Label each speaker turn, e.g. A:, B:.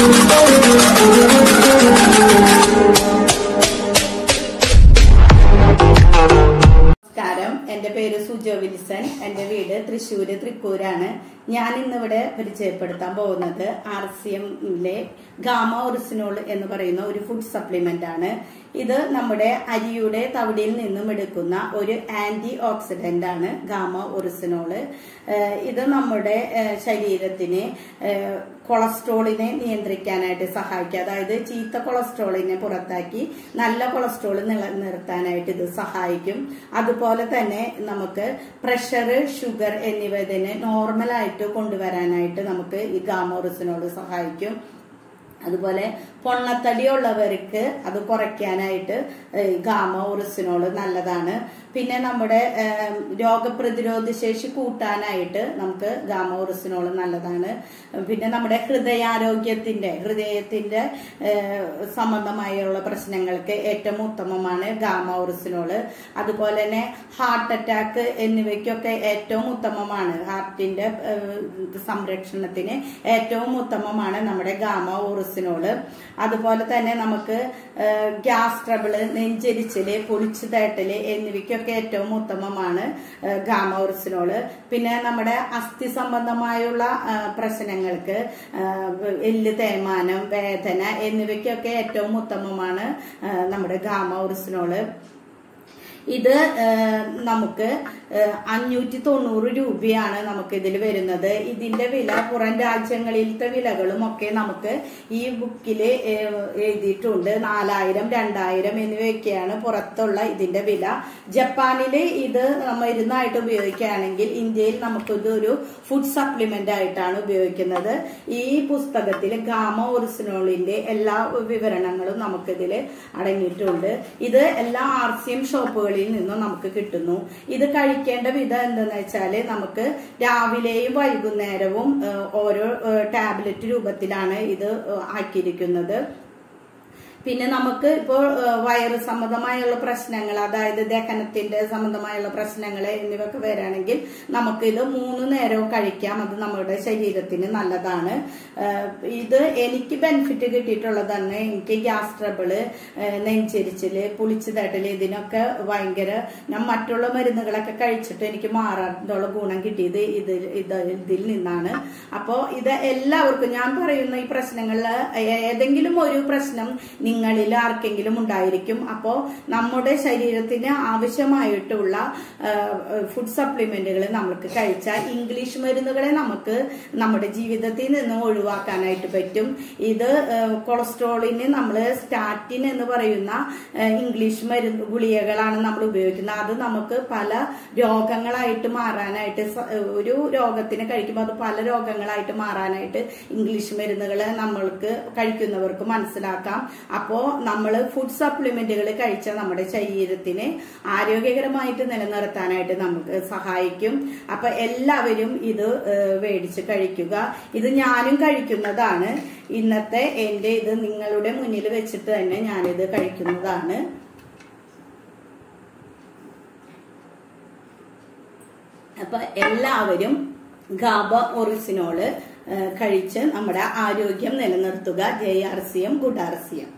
A: നമസ്കാരം എന്റെ പേര് സുജോ വിൽസൺ എന്റെ വീട് തൃശ്ശൂര് തൃക്കൂരാണ് ഞാൻ ഇന്നിവിടെ പരിചയപ്പെടുത്താൻ പോകുന്നത് ആർ സി എമ്മിലെ ഗാമ ഒറിസിനോൾ എന്ന് പറയുന്ന ഒരു ഫുഡ് സപ്ലിമെന്റ് ആണ് ഇത് നമ്മുടെ അരിയുടെ തവിടിയിൽ നിന്നും എടുക്കുന്ന ഒരു ആന്റി ഓക്സിഡന്റ് ആണ് ഗാമ ഒറിസിനോള് ഏഹ് ഇത് നമ്മുടെ ഏഹ് ശരീരത്തിന് ഏഹ് കൊളസ്ട്രോളിനെ നിയന്ത്രിക്കാനായിട്ട് സഹായിക്കുക അതായത് ചീത്ത കൊളസ്ട്രോളിനെ പുറത്താക്കി നല്ല കൊളസ്ട്രോൾ നിലനിർത്താനായിട്ട് ഇത് സഹായിക്കും അതുപോലെ തന്നെ നമുക്ക് പ്രഷർ ഷുഗർ എന്നിവ ഇതിനെ നോർമലായിട്ട് കൊണ്ടുവരാനായിട്ട് നമുക്ക് ഈ ഗാമോറിസിനോട് സഹായിക്കും അതുപോലെ പൊണ്ണത്തടി ഉള്ളവർക്ക് അത് കുറയ്ക്കാനായിട്ട് ഗാമ ഒറിസിനോള് നല്ലതാണ് പിന്നെ നമ്മുടെ ഏം, രോഗപ്രതിരോധ ശേഷി കൂട്ടാനായിട്ട് നമുക്ക് ഗാമ ഒറിസിനോള് നല്ലതാണ് പിന്നെ നമ്മുടെ ഹൃദയാരോഗ്യത്തിന്റെ ഹൃദയത്തിന്റെ ഏ, സംബന്ധമായുള്ള പ്രശ്നങ്ങൾക്ക് ഏറ്റവും ഉത്തമമാണ് ഗാമ ഒറിസിനോള് അതുപോലെ തന്നെ ഹാർട്ട് അറ്റാക്ക് എന്നിവയ്ക്കൊക്കെ ഏറ്റവും ഉത്തമമാണ് ഹാർട്ടിന്റെ ഏ, സംരക്ഷണത്തിന് ഏറ്റവും ഉത്തമമാണ് നമ്മുടെ ഗാമ ഒറിസിനോള് അതുപോലെ തന്നെ നമുക്ക് ഗ്യാസ് ട്രബിള് നെഞ്ചരിച്ചില് പൊളിച്ചു തേട്ടല് എന്നിവയ്ക്കൊക്കെ ഏറ്റവും ഉത്തമമാണ് ഏഹ്, ഗാമ ഒറിസിനോള് പിന്നെ നമ്മുടെ അസ്ഥി സംബന്ധമായുള്ള ആ, പ്രശ്നങ്ങൾക്ക് ആ, എല്ല് തേയ്മാനം വേദന എന്നിവയ്ക്കൊക്കെ ഏറ്റവും ഉത്തമമാണ് ആ, നമ്മുടെ ഗാമ ഒറിസിനോള് ഇത് ഏഹ്, നമുക്ക് ഏഹ്, അഞ്ഞൂറ്റി തൊണ്ണൂറ് രൂപയാണ് നമുക്ക് ഇതിൽ വരുന്നത് ഇതിന്റെ വില പുറം രാജ്യങ്ങളിലത്തെ വിലകളും ഒക്കെ നമുക്ക് ഈ ബുക്കിൽ എഴുതിയിട്ടുണ്ട് നാലായിരം രണ്ടായിരം എന്നിവയൊക്കെയാണ് പുറത്തുള്ള ഇതിന്റെ വില ജപ്പാനില് ഇത് മരുന്നായിട്ട് ഉപയോഗിക്കുകയാണെങ്കിൽ ഇന്ത്യയിൽ നമുക്കിത് ഒരു ഫുഡ് സപ്ലിമെന്റ് ആയിട്ടാണ് ഉപയോഗിക്കുന്നത് ഈ പുസ്തകത്തിൽ ഗാമ ഒറിസിനോളിന്റെ എല്ലാ വിവരണങ്ങളും നമുക്കിതിൽ അടങ്ങിയിട്ടുണ്ട് ഇത് എല്ലാ ആർ സി എം ഷോപ്പുകളിൽ നിന്നും നമുക്ക് കിട്ടുന്നു ഇത് കഴിക്കേണ്ട വിധം എന്തെന്ന് വെച്ചാല് നമുക്ക് രാവിലെയും വൈകുന്നേരവും ഏഹ്, ഓരോ ഏഹ്, ടാബ്ലറ്റ് രൂപത്തിലാണ് ഇത് ഏഹ്, ആക്കിയിരിക്കുന്നത് പിന്നെ നമുക്ക് ഇപ്പോൾ ഏഹ്, വയറ് സംബന്ധമായുള്ള പ്രശ്നങ്ങൾ അതായത് ദഹനത്തിന്റെ സംബന്ധമായുള്ള പ്രശ്നങ്ങൾ എന്നിവയൊക്കെ വരാണെങ്കിൽ നമുക്കിത് മൂന്ന് നേരവും കഴിക്കാം അത് നമ്മുടെ ശരീരത്തിന് നല്ലതാണ് ഏഹ്, ഇത് എനിക്ക് ബെനിഫിറ്റ് കിട്ടിയിട്ടുള്ളത് തന്നെ എനിക്ക് ഗ്യാസ് ട്രബിള് ഏഹ്, നെഞ്ചരിച്ചില് പുളിച്ചു തട്ടല് ഇതിനൊക്കെ ഭയങ്കര ഞാൻ മറ്റുള്ള മരുന്നുകളൊക്കെ കഴിച്ചിട്ട് എനിക്ക് മാറാനുള്ള ഗുണം കിട്ടിയത് ഇത് ഇത് ഇതിൽ നിന്നാണ് അപ്പോ ഇത് എല്ലാവർക്കും ഞാൻ പറയുന്ന ഈ പ്രശ്നങ്ങളിൽ ഏതെങ്കിലും ഒരു പ്രശ്നം നിങ്ങളിൽ ആർക്കെങ്കിലും ഉണ്ടായിരിക്കും അപ്പോൾ നമ്മുടെ ശരീരത്തിന് ആവശ്യമായിട്ടുള്ള ഫുഡ് സപ്ലിമെന്റുകൾ നമുക്ക് കഴിച്ചാൽ ഇംഗ്ലീഷ് മരുന്നുകളെ നമുക്ക് നമ്മുടെ ജീവിതത്തിൽ നിന്ന് ഒഴിവാക്കാനായിട്ട് പറ്റും ഇത് ഏഹ്, കൊളസ്ട്രോളിന് നമ്മൾ സ്റ്റാറ്റിൻ എന്ന് പറയുന്ന ഏഹ്, ഇംഗ്ലീഷ് മരുന്ന് ഗുളികകളാണ് നമ്മൾ ഉപയോഗിക്കുന്നത് അത് നമുക്ക് പല രോഗങ്ങളായിട്ട് മാറാനായിട്ട് സ- ഒരു രോഗത്തിന് കഴിക്കുമ്പോൾ അത് പല രോഗങ്ങളായിട്ട് മാറാനായിട്ട് ഇംഗ്ലീഷ് മരുന്നുകൾ നമ്മൾക്ക് കഴിക്കുന്നവർക്ക് മനസ്സിലാക്കാം അപ്പോൾ നമ്മൾ ഫുഡ് സപ്ലിമെന്റുകൾ കഴിച്ചാൽ നമ്മുടെ ശരീരത്തിന് ആരോഗ്യകരമായിട്ട് നിലനിർത്താനായിട്ട് നമുക്ക് സഹായിക്കും അപ്പൊ എല്ലാവരും ഇത് ഏഹ്, മേടിച്ച് കഴിക്കുക ഇത് ഞാനും കഴിക്കുന്നതാണ് ഇന്നത്തെ എന്റെ ഇത് നിങ്ങളുടെ മുന്നിൽ വെച്ചിട്ട് തന്നെ ഞാനിത് കഴിക്കുന്നതാണ് അപ്പൊ എല്ലാവരും ഗാബ ഒറിസിനോള് ഏഹ്, കഴിച്ച് നമ്മുടെ ആരോഗ്യം നിലനിർത്തുക J R C M good R C M